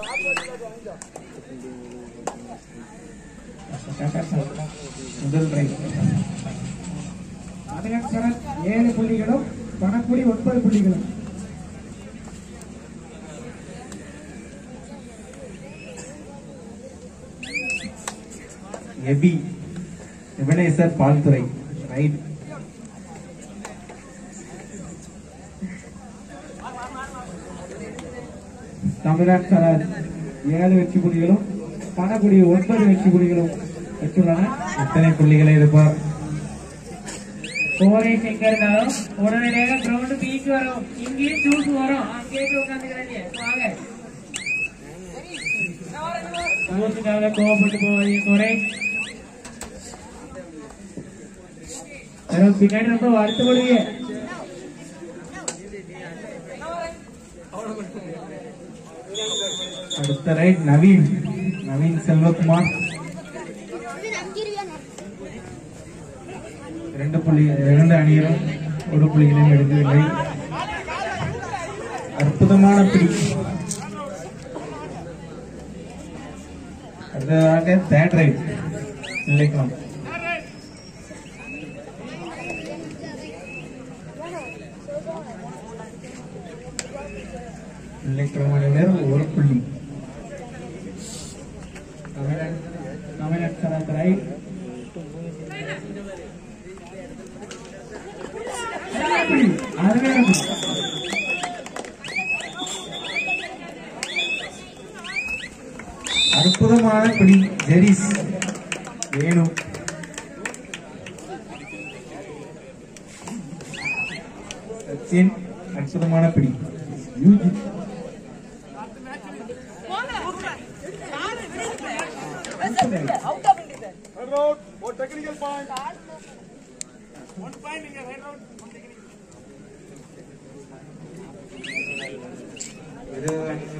முதல் ரைட் அதன் சரண் ஏழு புள்ளிகளும் பணக்குடி ஒன்பது புள்ளிகளும் எபி எபனேசர் பால்துறை ரைட் தமிழ்நாடு சரண் ஏழு வெற்றி புள்ளிகளும் பணக்குடி ஒன்பது வெற்றி புள்ளிகளும் பெற்றுள்ளன எத்தனை புள்ளிகளை எதிர்ப்பார் போரேஸ் எங்க இருந்தாலும் உடனடியாக கிரவுண்ட் பீக்கு வரும் இங்கேயும் ஜூஸ் வரும் அங்கேயே போய் உட்காந்துக்கிறாங்க வாங்க ஜூஸுக்காக கோவப்பட்டு போவாதீங்க குறை பின்னாடி ரொம்ப வருத்தப்படுவீங்க அடுத்த ரைட் நவீன் நவீன் செல்வகுமார் இரண்டு புள்ளி இரண்டு அணிகளும் ஒரு புள்ளிகளையும் எடுக்கவில்லை அற்புதமான பிடி அடுத்ததாக தேர்ட் ரைட் இல்லைக்கலாம் இல்லைக்கலாம் அணியினர் ஒரு புள்ளி தமிழன் தமிழன் சரத் ரைட் அருமையான புள்ளி. அற்புதமான பிடி ஜெரிஸ் வேணு சச்சின் அற்புதமான பிடி யூஜி இது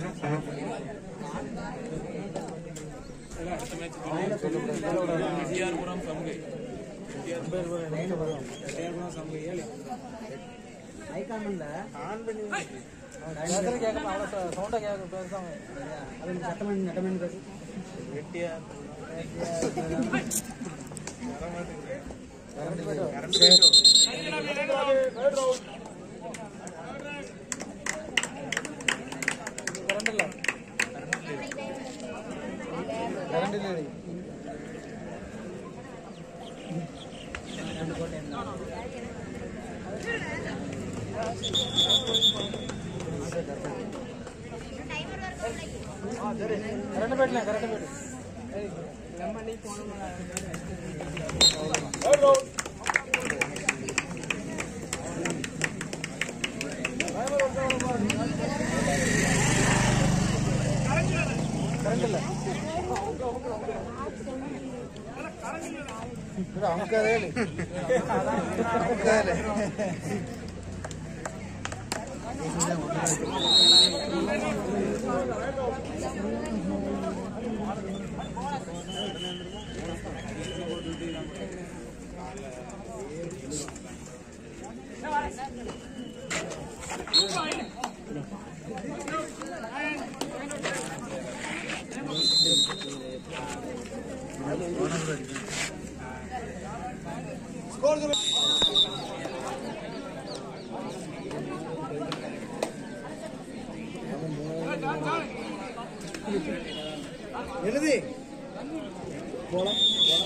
எழுதி போலாம்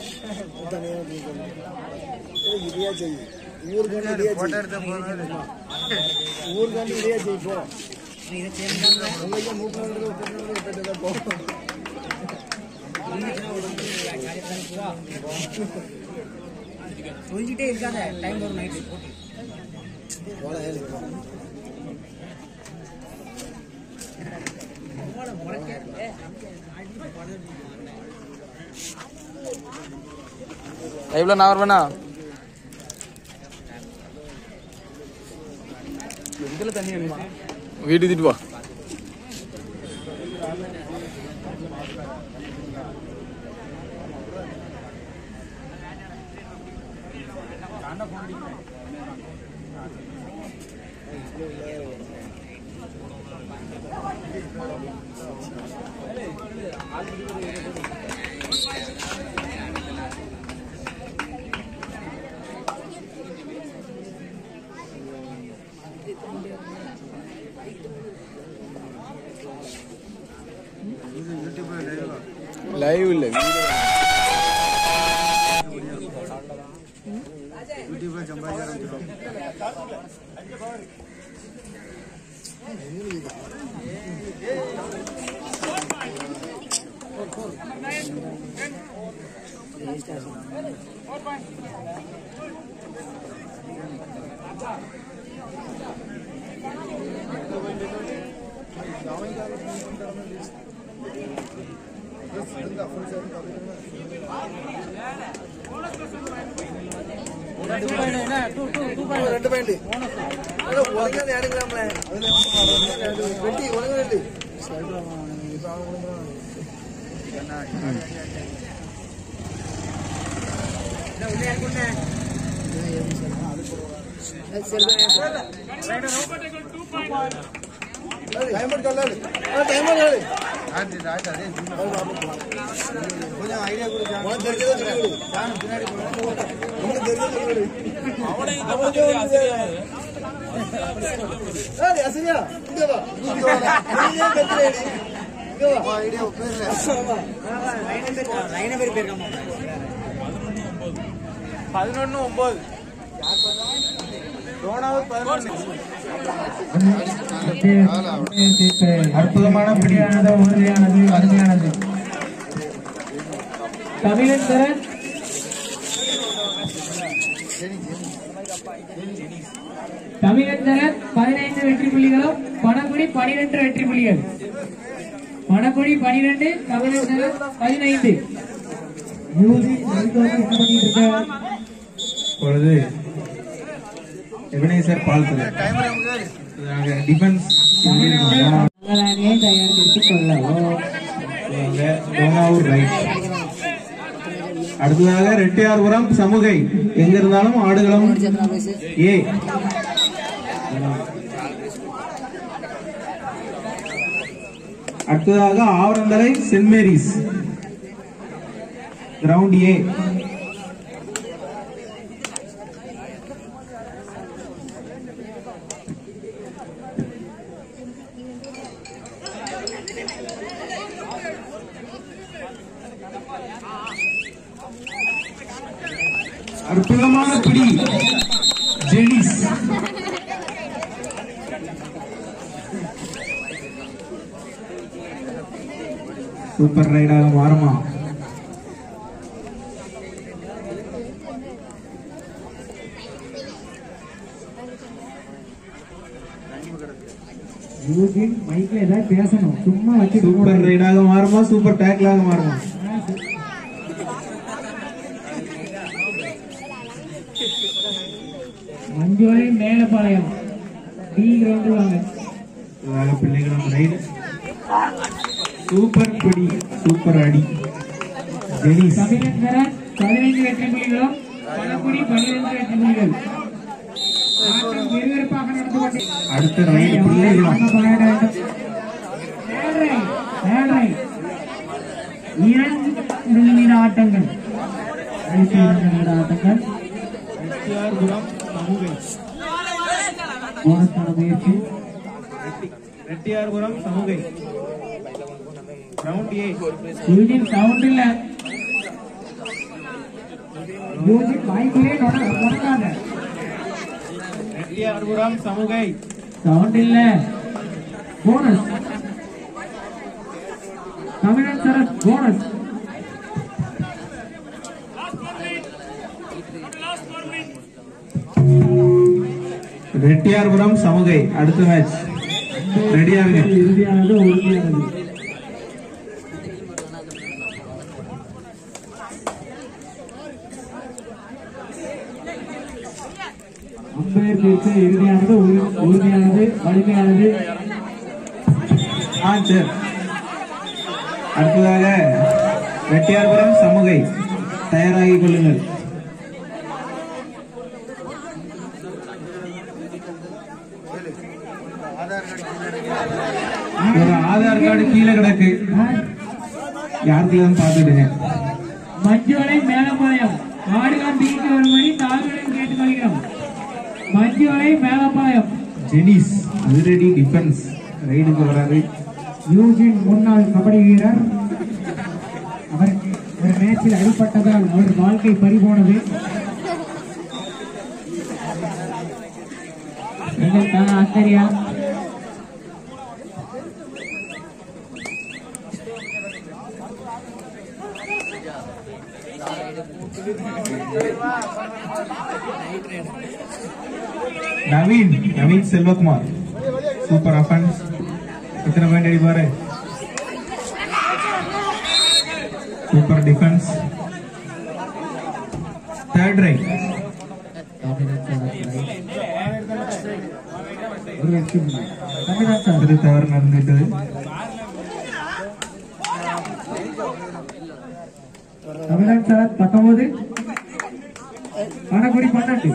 இதையா செய்யும் ஊருக்காண்டி இதையா செய்யும் ஊருக்காண்டி இதையா செய்யும் போ உங்களுக்கு மூக்கு போ சொல்லிட்டே இருக்காத டைம் வரும் நைட்டு போல ஏழு லைவ்ல நான் வருவேனா வீடு திட்டு வா ஆ லைவ் இல்ல ரெண்டு பாயிண்ட் உலகம் எடுக்கலாம்ல வெட்டி உலகம் ரெண்டு கொஞ்சம் ஐடியா கொடுங்க உனக்கு தெரிஞ்சதை சொல்லி கொடு உனக்கு தெரிஞ்சதை சொல்லி கொடு ஏய், அசரியா, இங்க வா. இங்க வாடா. நீ ஏன் கத்துற நீ? இங்க வா. ஐடியா பேசுறேன். வா. லைனை பேர் போயிருக்காமா பதினொன்னு ஒன்பது அற்புதமான பிடியானது உறுதியானது அருமையானது தமிழன் சரண் தமிழன் சரண் பதினைந்து வெற்றி புள்ளிகளும் பணக்குடி பனிரெண்டு வெற்றி புள்ளிகள் பணக்குடி பனிரெண்டு தமிழன் சரண் பதினைந்து யூசி நெல்தோட்டம் பண்ணிட்டு இருக்க பொழுது எபனேசர் பால்துறை டிஃபென்ஸ் அணியை தயார்படுத்திக் கொள்ளவும் டோனாவூர் ரைட் அடுத்ததாக ரெட்டியார்புரம் சமுகை எங்க இருந்தாலும் ஆடுகளம் ஏ அடுத்ததாக ஆவரந்தரை சென்ட் மேரிஸ் கிரவுண்ட் ஏ அற்புதமான பிடி ஜெனிஸ் சூப்பர் ரைடாக மாறுமா யூஜின் மைக்ல ஏதாவது பேசணும் சும்மா வச்சு சூப்பர் ரைடாக மாறுமா சூப்பர் டேக்கிளாக மாறுமா மஞ்சோலை மேலப்பாளையம் டி கிரவுண்ட் வாங்க அதாக பிள்ளைகளும் ரைடு சூப்பர் பிடி சூப்பர் அடி ஜெனிஸ் தமிழன் சரண் பதினைந்து வெற்றி புள்ளிகளும் பணக்குடி பனிரெண்டு வெற்றி புள்ளிகள் ஆட்டம் விறுவிறுப்பாக நடந்து கொண்டு அடுத்த ரைடு பிள்ளைகளும் ஏழரை, ஏழரை. இரண்டு நிமிட ஆட்டங்கள் கடைசி இரண்டு நிமிட ஆட்டங்கள் போனஸ்கான முயற்சி ரெட்டியார்புரம் சமுகை கிரவுண்ட் ஏ யூஜின் சவுண்ட் இல்ல யூஜின் மைக்லயே முடங்காத ரெட்டியார்புரம் சமுகை சவுண்ட் இல்ல போனஸ் தமிழன் சரத் போனஸ் ரெட்டியார்புரம் சமுகை அடுத்த மேட்ச் ரெடியாகுங்க இறுதியானது உறுதியானது அம்பையர் தீர்ப்பு இறுதியானது உறு- உறுதியானது வலிமையானது ஆ சரி அடுத்ததாக ரெட்டியார்புரம் சமுகை தயாராகிக் கொள்ளுங்கள் ஒரு ஆதார் கார்டு கீழே கிடக்கு யாருக்குள்ளதான் பார்த்துடுங்க மஞ்சுவலை மேலப்பாளையம் ஆடுகாம் பிரித்து வரும்படி தாழ்வுடன் கேட்டுக்கொள்கிறோம் மஞ்சுவலை மேலப்பாளையம் ஜெனிஸ் அதிரடி டிஃபென்ஸ் ரைடுக்கு வராது யூஜின் முன்னாள் கபடி வீரர் அவருக்கு ஒரு மேட்சில் அடிபட்டதால் அவர் வாழ்க்கை பறிபோனது எங்களுக்கான Austria Naveen Naveen Selvakumar super offence எத்தனை பாயிண்ட் அடிப்பாரு சூப்பர் டிஃபென்ஸ் தேர்ட் ரைட் ஒரு வெற்றி புள்ளி தமிழன் சார் அது தவறு நடந்துவிட்டது தமிழன் சார் பத்தொன்பது பணக்குடி பன்னெண்டு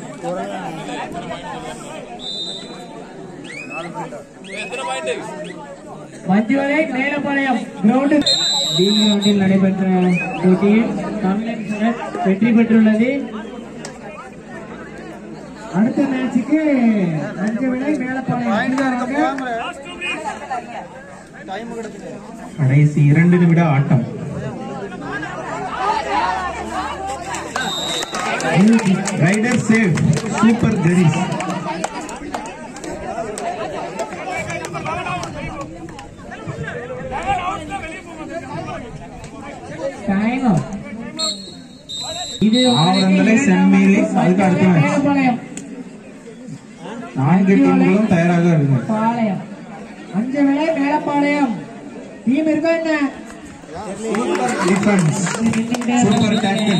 மஞ்சுவலை மேலப்பாளையம் கிரவுண்டு பி கிரவுண்டில் நடைபெற்ற போட்டியில் தமிழன் சிலர் வெற்றி பெற்றுள்ளது அடுத்த மேட்சுக்கு அஞ்சு விலை மேலப்பாளையம் டைம் கிடைச்சிட்டு கடைசி இரண்டு நிமிட ஆட்டம் ரைடர் சேவ் சூப்பர் ஜெரிஸ் டைம் இது ஆவரந்தலை செம்மேலி அதுக்கு அடுத்த மேட்ச் மேலப்பாளையம் நான்கு டீம்களும் தயாராக இருங்க பாளையம் அஞ்சு விலை மேலப்பாளையம் டீம் இருக்கா என்ன super defence super tackle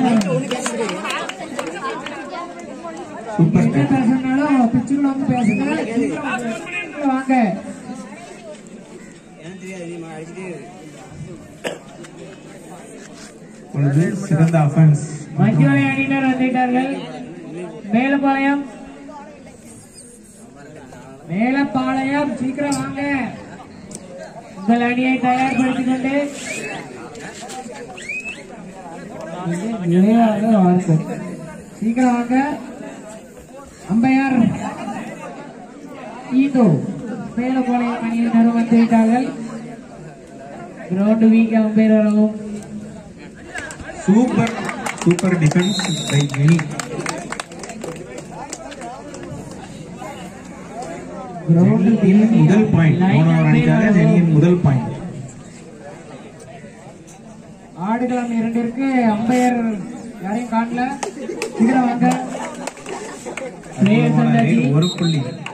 super என்ன டேக்கிள் பேசணும்னாலும் பிச்சுக்குள்ள வந்து பேசுங்க சீக்கிரம் வாங்க எனக்கு தெரியாது நீ அடிச்சுட்டே இரு. பொழுது சிறந்த அஃபென்ஸ் மஞ்சுவலை அணியினர் வந்துவிட்டார்கள் மேலப்பாளையம் மேலப்பாளையம் சீக்கிரம் வாங்க உங்கள் அணியை தயார்படுத்திக் கொண்டு இது விளையாட வார்த்தை சீக்கிரம் வாங்க அம்பையார் ஈதோ மேலப்பாளையம் அணியினர் வந்துவிட்டார்கள் கிரவுண்ட் வீக் அம்பேர் வரவும் super super defence by Mini ஜெனியின் முதல் பாயிண்ட் மூணு ஓவர் அடிச்சாலே ஜெனியின் முதல் பாயிண்ட் ஆடுகளம் இரண்டிற்கு அம்பையர் யாரையும் காணல சீக்கிரம் வாங்க பிளேயர்ஸ் அந்த ஒரு புள்ளி